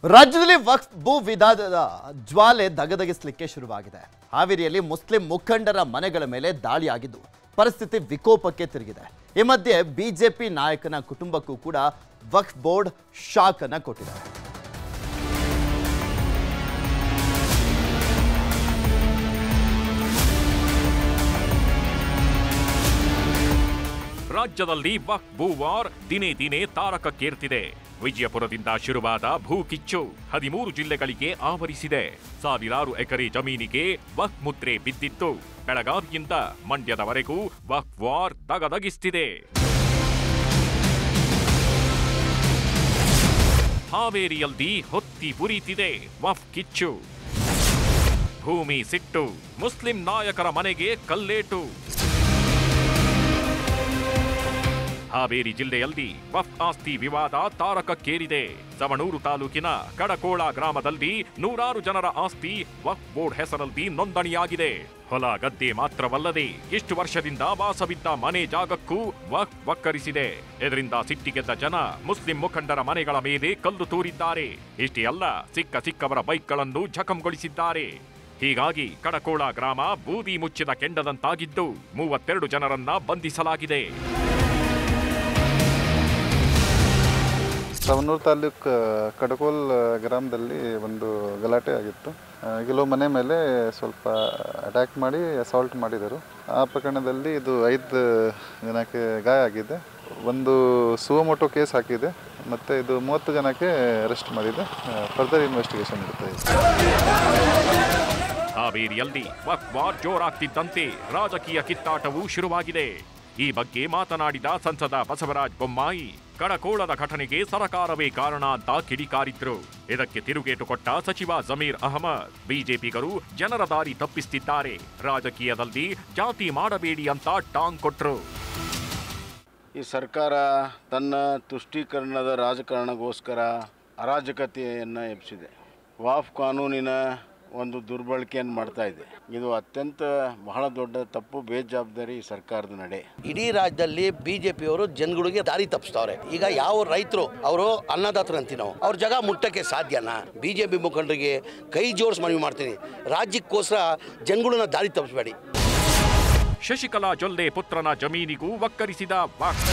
ರಾಜ್ಯದಲ್ಲಿ ವಕ್ಫ್ ಭೂ ವಿವಾದದ ಜ್ವಾಲೆ ದಗದಗಿಸಲಿಕ್ಕೆ ಶುರುವಾಗಿದೆ ಹಾವೇರಿಯಲ್ಲಿ ಮುಸ್ಲಿಂ ಮುಖಂಡರ ಮನೆಗಳ ಮೇಲೆ ದಾಳಿಯಾಗಿದ್ದು ಪರಿಸ್ಥಿತಿ ವಿಕೋಪಕ್ಕೆ ತಿರುಗಿದೆ ಈ ಮಧ್ಯೆ ಬಿಜೆಪಿ ನಾಯಕನ ಕುಟುಂಬಕ್ಕೂ ಕೂಡ ವಕ್ಫ್ ಬೋರ್ಡ್ ಶಾಕ್ ಅನ್ನ ಕೊಟ್ಟಿದೆ ರಾಜ್ಯದಲ್ಲಿ ವಕ್ಫ್ ಭೂ ವಾರ್ ದಿನೇ ದಿನೇ ತಾರಕಕ್ಕೇರ್ತಿದೆ ವಿಜಯಪುರದಿಂದ ಶುರುವಾದ ಭೂಕಿಚ್ಚು ಹದಿಮೂರು ಜಿಲ್ಲೆಗಳಿಗೆ ಆವರಿಸಿದೆ ಸಾವಿರಾರು ಎಕರೆ ಜಮೀನಿಗೆ ವಕ್ಫ್ ಮುದ್ರೆ ಬಿದ್ದಿತ್ತು ಬೆಳಗಾವಿಯಿಂದ ಮಂಡ್ಯದವರೆಗೂ ವಕ್ಫ್ ವಾರ್ ದಗದಗಿಸ್ತಿದೆ ಹಾವೇರಿಯಲ್ಲಿ ಹೊತ್ತಿ ಉರಿತಿದೆ ವಫ್ ಕಿಚ್ಚು ಭೂಮಿ ಸಿಟ್ಟು ಮುಸ್ಲಿಂ ನಾಯಕರ ಮನೆಗೆ ಕಲ್ಲೇಟು ಹಾವೇರಿ ಜಿಲ್ಲೆಯಲ್ಲಿ ವಫ್ ಆಸ್ತಿ ವಿವಾದ ತಾರಕಕ್ಕೇರಿದೆ ಸವಣೂರು ತಾಲೂಕಿನ ಕಡಕೋಳ ಗ್ರಾಮದಲ್ಲಿ ನೂರಾರು ಜನರ ಆಸ್ತಿ ವಫ್ ಬೋರ್ಡ್ ಹೆಸರಲ್ಲಿ ನೋಂದಣಿಯಾಗಿದೆ ಹೊಲ ಗದ್ದೆ ಮಾತ್ರವಲ್ಲದೆ ಇಷ್ಟು ವರ್ಷದಿಂದ ವಾಸವಿದ್ದ ಮನೆ ಜಾಗಕ್ಕೂ ವಫ್ ವಕ್ಕರಿಸಿದೆ ಇದರಿಂದ ಸಿಟ್ಟಿಗೆದ್ದ ಜನ ಮುಸ್ಲಿಂ ಮುಖಂಡರ ಮನೆಗಳ ಮೇಲೆ ಕಲ್ಲು ತೂರಿದ್ದಾರೆ ಇಷ್ಟೇ ಅಲ್ಲ ಸಿಕ್ಕ ಸಿಕ್ಕವರ ಬೈಕ್ಗಳನ್ನು ಜಖಂಗೊಳಿಸಿದ್ದಾರೆ ಹೀಗಾಗಿ ಕಡಕೋಳ ಗ್ರಾಮ ಬೂದಿ ಮುಚ್ಚಿದ ಕೆಂಡದಂತಾಗಿದ್ದು ಮೂವತ್ತೆರಡು ಜನರನ್ನ ಬಂಧಿಸಲಾಗಿದೆ ಸವಣೂರು ತಾಲೂಕು ಕಡಕೋಲ್ ಗ್ರಾಮದಲ್ಲಿ ಒಂದು ಗಲಾಟೆ ಆಗಿತ್ತು ಆ, ಕೆಲವು ಮನೆ ಮೇಲೆ ಸ್ವಲ್ಪ ಅಟ್ಯಾಕ್ ಮಾಡಿ ಅಸಾಲ್ಟ್ ಮಾಡಿದರು ಆ ಪ್ರಕರಣದಲ್ಲಿ ಇದು ಐದು ಜನಕ್ಕೆ ಗಾಯ ಆಗಿದೆ ಒಂದು ಸುವಮೋಟೋ ಕೇಸ್ ಹಾಕಿದೆ ಮತ್ತು ಇದು ಮೂವತ್ತು ಜನಕ್ಕೆ ಅರೆಸ್ಟ್ ಮಾಡಿದೆ ಫರ್ದರ್ ಇನ್ವೆಸ್ಟಿಗೇಷನ್ ಇರುತ್ತೆ ಹಾವೇರಿಯಲ್ಲಿ ವಕ್ಫ್ ವಾರ್ ಜೋರಾಗ್ತಿದ್ದಂತೆ ರಾಜಕೀಯ ಕಿತ್ತಾಟವೂ ಶುರುವಾಗಿದೆ ಈ ಬಗ್ಗೆ ಮಾತನಾಡಿದ ಸಂಸದ ಬಸವರಾಜ ಬೊಮ್ಮಾಯಿ ಕಡಕೋಳದ ಘಟನೆಗೆ ಸರಕಾರವೇ ಕಾರಣ ಅಂತ ಕಿಡಿಕಾರಿದ್ರು ಇದಕ್ಕೆ ತಿರುಗೇಟು ಕೊಟ್ಟ ಸಚಿವ ಜಮೀರ್ ಅಹಮದ್ ಬಿಜೆಪಿಗರು ಜನರ ದಾರಿ ತಪ್ಪಿಸ್ತಿದ್ದಾರೆ ರಾಜಕೀಯದಲ್ಲಿ ಜಾತಿ ಮಾಡಬೇಡಿ ಅಂತ ಟಾಂಗ್ ಕೊಟ್ರು ಈ ಸರ್ಕಾರ ತನ್ನ ತುಷ್ಟೀಕರಣದ ರಾಜಕಾರಣಗೋಸ್ಕರ ಅರಾಜಕತೆಯನ್ನು ಎಬ್ಬಿಸಿದೆ ವಾಫ್ ಕಾನೂನಿನ ಒಂದು ದುರ್ಬಳಕೆಯನ್ನು ಮಾಡ್ತಾ ಇದೆ ಇದು ಅತ್ಯಂತ ಬಹಳ ದೊಡ್ಡ ತಪ್ಪು ಬೇಜವಾಬ್ದಾರಿ ಈ ಸರ್ಕಾರದ ನಡೆ ಇಡೀ ರಾಜ್ಯದಲ್ಲಿ ಬಿಜೆಪಿಯವರು ಜನಗಳಿಗೆ ದಾರಿ ತಪ್ಪಿಸ್ತವ್ರೆ ಈಗ ಯಾವ ರೈತರು ಅವರು ಅನ್ನದಾತರು ಅಂತೀವಿ ನಾವು ಅವ್ರ ಜಾಗ ಮುಟ್ಟಕ್ಕೆ ಸಾಧ್ಯನಾ ಬಿಜೆಪಿ ಮುಖಂಡರಿಗೆ ಕೈ ಜೋಡಿಸಿ ಮನವಿ ಮಾಡ್ತೀನಿ ರಾಜ್ಯಕ್ಕೋಸ್ಕರ ಜನಗಳನ್ನ ದಾರಿ ತಪ್ಪಿಸ್ಬೇಡಿ ಶಶಿಕಲಾ ಜೊಲ್ಲೆ ಪುತ್ರನ ಜಮೀನಿಗೂ ವಕ್ಕರಿಸಿದ ವಕ್ಫ್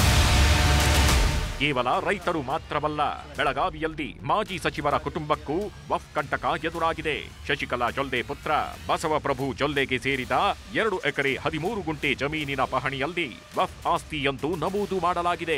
ಕೇವಲ ರೈತರು ಮಾತ್ರವಲ್ಲ ಬೆಳಗಾವಿಯಲ್ಲಿ ಮಾಜಿ ಸಚಿವರ ಕುಟುಂಬಕ್ಕೂ ವಫ್ ಕಂಟಕ ಎದುರಾಗಿದೆ ಶಶಿಕಲಾ ಜೊಲ್ಲೆ ಪುತ್ರ ಬಸವಪ್ರಭು ಜೊಲ್ಲೆಗೆ ಸೇರಿದ ಎರಡು ಎಕರೆ ಹದಿಮೂರು ಗುಂಟೆ ಜಮೀನಿನ ಪಹಣಿಯಲ್ಲಿ ವಫ್ ಆಸ್ತಿ ಎಂದು ನಮೂದು ಮಾಡಲಾಗಿದೆ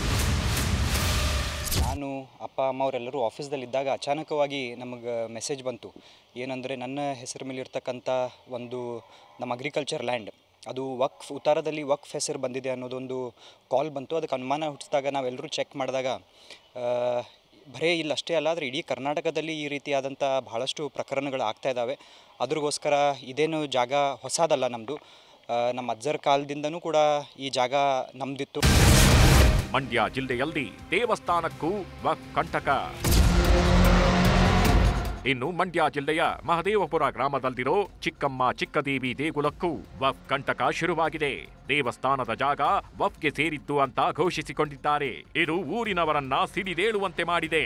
ನಾನು ಅಪ್ಪ ಅಮ್ಮ ಅವರೆಲ್ಲರೂ ಆಫೀಸ್ದಲ್ಲಿದ್ದಾಗ ಅಚಾನಕವಾಗಿ ನಮಗೆ ಮೆಸೇಜ್ ಬಂತು ಏನಂದರೆ ನನ್ನ ಹೆಸರು ಮೇಲೆ ಇರ್ತಕ್ಕಂಥ ಒಂದು ನಮ್ಮ ಅಗ್ರಿಕಲ್ಚರ್ ಲ್ಯಾಂಡ್ ಅದು ವಕ್ಫ್ ಉತ್ತಾರದಲ್ಲಿ ವಕ್ಫ್ ಹೆಸರು ಬಂದಿದೆ ಅನ್ನೋದೊಂದು ಕಾಲ್ ಬಂತು ಅದಕ್ಕೆ ಅನುಮಾನ ಹುಟ್ಟಿಸಿದಾಗ ನಾವೆಲ್ಲರೂ ಚೆಕ್ ಮಾಡಿದಾಗ ಆ, ಬರೇ ಇಲ್ಲಿ ಅಷ್ಟೇ ಅಲ್ಲ ಆದರೆ ಇಡೀ ಕರ್ನಾಟಕದಲ್ಲಿ ಈ ರೀತಿಯಾದಂಥ ಬಹಳಷ್ಟು ಪ್ರಕರಣಗಳು ಆಗ್ತಾ ಇದ್ದಾವೆ ಅದ್ರಗೋಸ್ಕರ ಇದೇನು ಜಾಗ ಹೊಸದಲ್ಲ ನಮ್ಮದು ನಮ್ಮ ಅಜ್ಜರ ಕಾಲದಿಂದನೂ ಕೂಡ ಈ ಜಾಗ ನಮ್ಮದಿತ್ತು ಮಂಡ್ಯ ಜಿಲ್ಲೆಯಲ್ಲಿ ದೇವಸ್ಥಾನಕ್ಕೂ ವಕ್ಫ್ ಕಂಟಕ ಇನ್ನು ಮಂಡ್ಯ ಜಿಲ್ಲೆಯ ಮಹದೇವಪುರ ಗ್ರಾಮದಲ್ಲಿರೋ ಚಿಕ್ಕಮ್ಮ ಚಿಕ್ಕದೇವಿ ದೇಗುಲಕ್ಕೂ ವಫ್ ಕಂಟಕ ಶುರುವಾಗಿದೆ ದೇವಸ್ಥಾನದ ಜಾಗ ವಫ್ಗೆ ಸೇರಿದ್ದು ಅಂತ ಘೋಷಿಸಿಕೊಂಡಿದ್ದಾರೆ ಇದು ಊರಿನವರನ್ನ ಸಿಡಿದೇಳುವಂತೆ ಮಾಡಿದೆ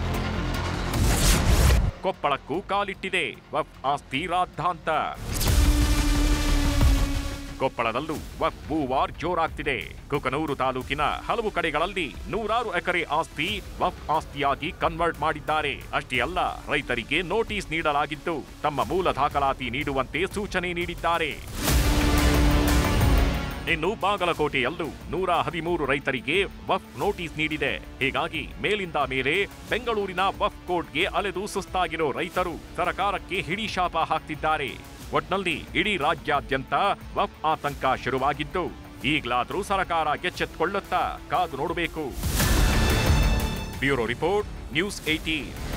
ಕೊಪ್ಪಳಕ್ಕೂ ಕಾಲಿಟ್ಟಿದೆ ವಫ್ ಆಸ್ತಿ ರಾದ್ಧಾಂತ ಕೊಪ್ಪಳದಲ್ಲೂ ವಫ್ ಭೂವಾರ್ ಜೋರಾಗ್ತಿದೆ ಕುಕನೂರು ತಾಲೂಕಿನ ಹಲವು ಕಡೆಗಳಲ್ಲಿ ನೂರಾರು ಎಕರೆ ಆಸ್ತಿ ವಫ್ ಆಸ್ತಿಯಾಗಿ ಕನ್ವರ್ಟ್ ಮಾಡಿದ್ದಾರೆ ಅಷ್ಟೇ ಅಲ್ಲ ರೈತರಿಗೆ ನೋಟಿಸ್ ನೀಡಲಾಗಿದ್ದು ತಮ್ಮ ಮೂಲ ದಾಖಲಾತಿ ನೀಡುವಂತೆ ಸೂಚನೆ ನೀಡಿದ್ದಾರೆ ಇನ್ನು ಬಾಗಲಕೋಟೆಯಲ್ಲೂ ನೂರ ಹದಿಮೂರು ರೈತರಿಗೆ ವಫ್ ನೋಟಿಸ್ ನೀಡಿದೆ ಹೀಗಾಗಿ ಮೇಲಿಂದ ಮೇಲೆ ಬೆಂಗಳೂರಿನ ವಫ್ ಕೋರ್ಟ್ಗೆ ಅಲೆದು ಸುಸ್ತಾಗಿರೋ ರೈತರು ಸರಕಾರಕ್ಕೆ ಹಿಡಿಶಾಪ ಹಾಕ್ತಿದ್ದಾರೆ ಒಟ್ನಲ್ಲಿ ಇಡೀ ರಾಜ್ಯಾದ್ಯಂತ ವಫ್ ಆತಂಕ ಶುರುವಾಗಿದ್ದು ಈಗ್ಲಾದ್ರೂ ಸರಕಾರ ಎಚ್ಚೆತ್ತುಕೊಳ್ಳುತ್ತಾ ಕಾದು ನೋಡಬೇಕು ಬ್ಯೂರೋ ರಿಪೋರ್ಟ್ ನ್ಯೂಸ್ ಏಟೀನ್